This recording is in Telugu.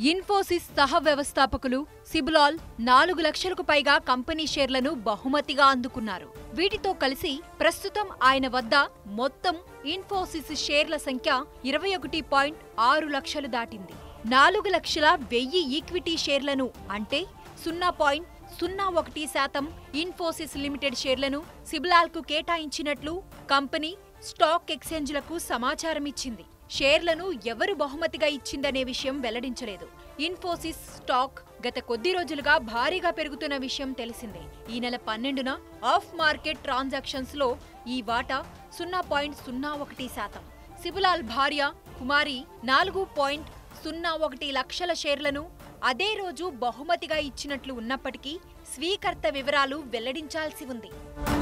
ఇన్ఫోసిస్ సహ వ్యవస్థాపకులు సిబులాల్ నాలుగు లక్షలకు పైగా కంపెనీ షేర్లను బహుమతిగా అందుకున్నారు వీటితో కలిసి ప్రస్తుతం ఆయన వద్ద మొత్తం ఇన్ఫోసిస్ షేర్ల సంఖ్య ఇరవై ఒకటి పాయింట్ ఆరు లక్షలు దాటింది నాలుగు లక్షల వెయ్యి ఈక్విటీ షేర్లను అంటే సున్నా పాయింట్ సున్నా ఒకటి శాతం ఇన్ఫోసిస్ లిమిటెడ్ షేర్లను సిబిలాల్కు కేటాయించినట్లు కంపెనీ స్టాక్ ఎక్స్చేంజ్లకు సమాచారం ఇచ్చింది షేర్లను ఎవరు బహుమతిగా ఇచ్చిందనే విషయం వెల్లడించలేదు ఇన్ఫోసిస్ స్టాక్ గత కొద్ది రోజులుగా భారీగా పెరుగుతున్న విషయం తెలిసిందే ఈ నెల పన్నెండున ఆఫ్ మార్కెట్ ట్రాన్సాక్షన్స్ లో ఈ వాటా సున్నా పాయింట్ సున్నా ఒకటి శాతం సిబులాల్ భార్య కుమారి నాలుగు పాయింట్ సున్నా ఒకటి లక్షల షేర్లను అదే రోజు బహుమతిగా ఇచ్చినట్లు ఉన్నప్పటికీ స్వీకర్త వివరాలు వెల్లడించాల్సి ఉంది